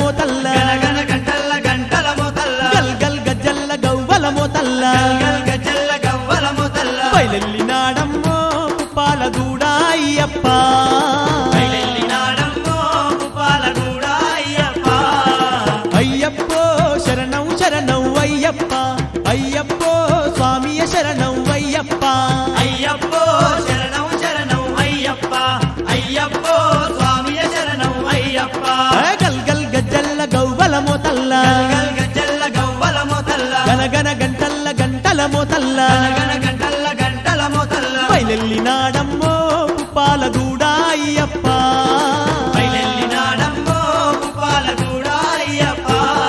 మోతల్ల గనగన గంటల్ల గంటల మొతల్ల గల్ గల్ గజ్జల్ల గవ్వల మోతల్ల గల్ గజల్ల గవ్వల మొతల్ల బయలెల్లినాడమ్మో పాలగూడ అయ్యప్ప బయలెల్లినాడమ్మో పాలగూడ అయ్యప్ప అయ్యప్పో శరణం శరణం అయ్యప్ప అయ్యప్పో స్వామియ శరణం అయ్యప్ప అయ్యప్పో శరణం శరణం అయ్యప్ప అయ్యప్పో స్వామియ శరణం అయ్యప్ప ఆ గల్ గల్ గజ్జల్ల గవ్వల మోతల్ల గల్ గజల్ల గవ్వల మొతల్ల గనగన గంటల్ల గంటల మోతల్ల గనగన గంటల్ల గంటల మొతల్ల బయలెల్లినాడమ్మో పాలగూడ అయ్యప్ప బయలెల్లినాడమ్మో పాలగూడ అయ్యప్ప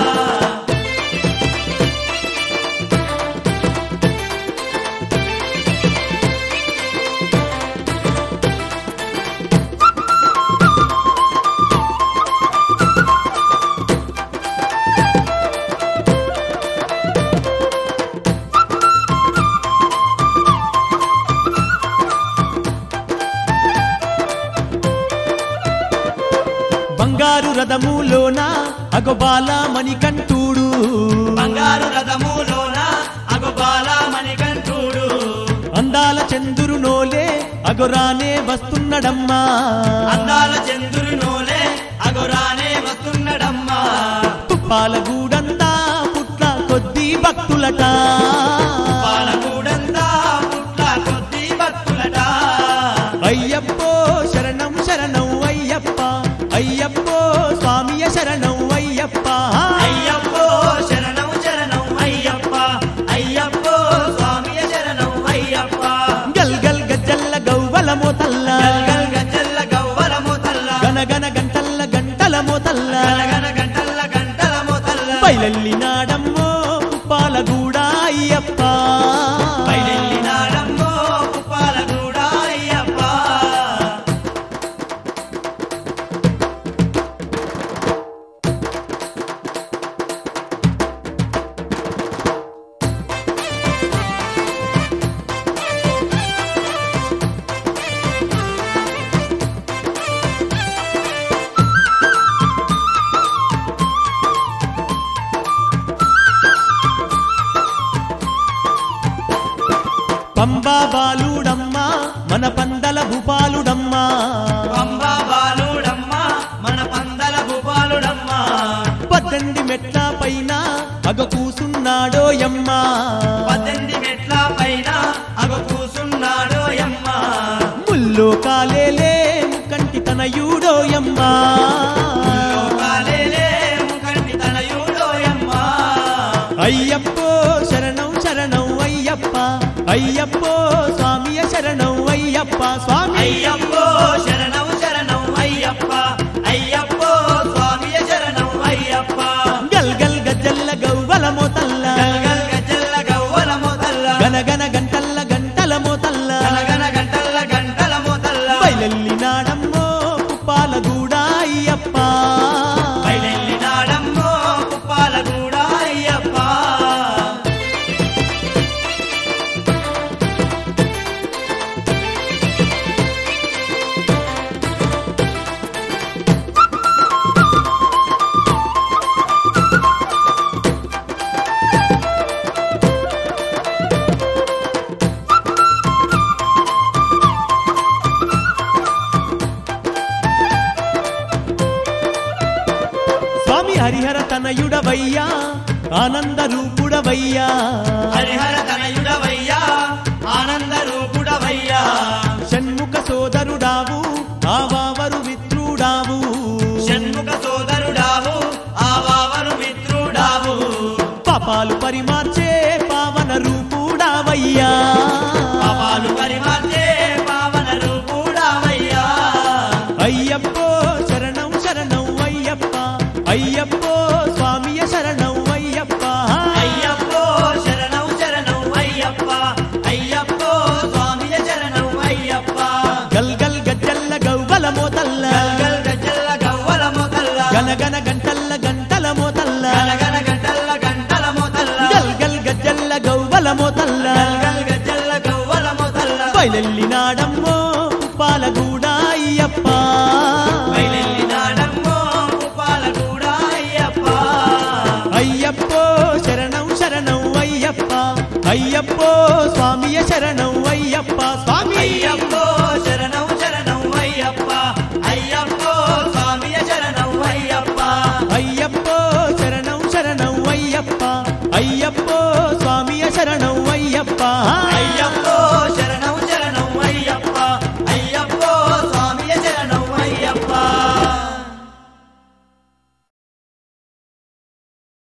బంగారు రథములోన అగబాల మణికంఠుడు బంగారు రథములోన అగబాల మణికంఠుడు అందాల చంద్రు నోలే అగొరానే వస్తున్నడమ్మా అందాల చంద్రుని నోలే అగొరానే వస్తున్నడమ్మా పాలగూడంతా పుట్ల కొద్ది భక్తులట పాలకూడంతా పుట్ల కొద్ది భక్తులట అయ్యప్పో శరణం శరణం అయ్యప్ప అయ్యప్పో స్వామియ శరణం అయ్యప్ప అయ్యప్పో శరణం శరణం అయ్యప్ప అయ్యప్పో స్వామియ శరణం అయ్యప్ప గల్ గల్ గజ్జల్ల గవ్వల మోతల్ల గల్ గజల్ల గవ్వల మొతల్ల గనగన గంటల్ల గంటల మోతల్ల గనగన గంటల్ల గంటల మొతల్ల బయలెల్లినాడమ్మో పాలగూడ అయ్యప్ప బయలెల్లినాడమ్మో పాలగూడ అయ్యప్ప పంబా బాలుడమ్మా మన పందల భూపాలుడమ్మా పంబా బాలుడమ్మ మన పందల భూపాలుడమ్మ పద్దెనిమిది మెట్ల పైన అగ కూసున్నాడో యమ్మా పద్దెనిమిది మెట్ల పైన అగ కూసున్నాడో యమ్మ ముల్లో కాలేలే కంటి తనయుడో యమ్మా లోకాలేలే ముఖండి తనయుడో యమ్మ అయ్యప్పో శరణం శరణం అయ్యప్ప అయ్యప్పో స్వామియ శరణం అయ్యప్ప స్వామి అయ్యప్పో శరణం శరణం అయ్యప్ప అయ్యప్పో స్వామియ శరణం అయ్యప్ప గల్ గల్ గజ్జల్ల గవ్వల మోతల్ల గల్గల్ గజల్ల గవ్వల మొదల్ల గనగన గంటల్ల గంటల మోతల్ల గనగన గంటల్ల గంటల మొదల్ల బయలెల్లినాడమ్మో పాలగూడ అయ్యప్ప బయలెల్లినాడమ్మో పాలగూడ అయ్యప్ప స్వామి హరిహర తనయుడవయ్యా ఆనంద రూపుడవయ్యా హరిహర తనయుడవయ్యా ఆనంద రూపుడవయ్యా షణ్ముఖ సోదరుడావు ఆవావరు మిత్రుడావు షణ్ముఖ సోదరుడావు ఆవావరు మిత్రుడావు పాపాలు పరిమార్చే పావన రూపుడావయ్యా పాపాలు పరిమార్చే పావన రూపుడావయ్యా అయ్యప్పో శరణం శరణం అయ్యప్ప అయ్యప్పో స్వామియ శరణం అయ్యప్ప అయ్యప్పో శరణం శరణం అయ్యప్ప అయ్యప్పో స్వామియ శరణం అయ్యప్ప గల్ గల్ గజ్జల్ల గవ్వల మోతల్ల గల్గల్ గజల్ల గవ్వల మొదల్ల గనగన గంటల్ల గంటల మోతల్ల గనగన గంటల్ల గంటల మొదల్ల గల్ గల్ గజ్జల్ల గవ్వల మోతల్ల గల్గల్ గజల్ల గవ్వల మొదల్ల బయలెల్లి